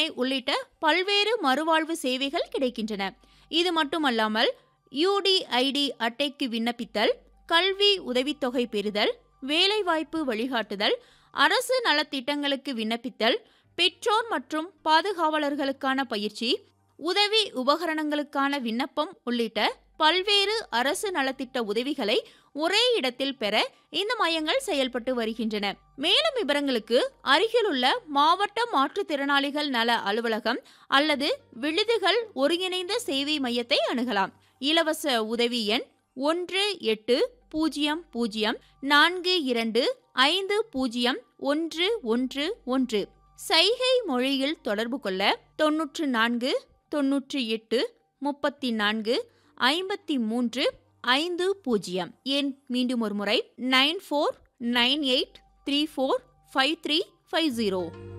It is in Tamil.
உள்ளிட்ட பல்வேறு மறுவாழ்வு சேவைகள் கிடைக்கின்றன இது மட்டுமல்லாமல் யுடிஐடி அட்டைக்கு விண்ணப்பித்தல் கல்வி உதவித்தொகை பெறுதல் வேலைவாய்ப்பு வழிகாட்டுதல் அரசு நலத்திட்டங்களுக்கு விண்ணப்பித்தல் பெற்றோர் மற்றும் பாதுகாவலர்களுக்கான பயிற்சி உதவி உபகரணங்களுக்கான விண்ணப்பம் உள்ளிட்ட பல்வேறு அரசு நலத்திட்ட உதவிகளை ஒரே இடத்தில் பெற இந்த மையங்கள் செயல்பட்டு வருகின்றன மேலும் விவரங்களுக்கு அருகிலுள்ள மாவட்ட மாற்றுத்திறனாளிகள் நல அலுவலகம் அல்லது விழுதுகள் ஒருங்கிணைந்த சேவை மையத்தை அணுகலாம் இலவச உதவி எண் ஒன்று எட்டு பூஜ்ஜியம் பூஜ்ஜியம் நான்கு இரண்டு ஐந்து பூஜ்ஜியம் ஒன்று ஒன்று ஒன்று சைகை மொழியில் தொடர்பு கொள்ள தொன்னூற்று நான்கு தொன்னூற்றி எட்டு முப்பத்தி நான்கு ஐம்பத்தி மூன்று ஐந்து பூஜ்ஜியம் எண் மீண்டும் ஒரு முறை nine four nine eight three four five three five zero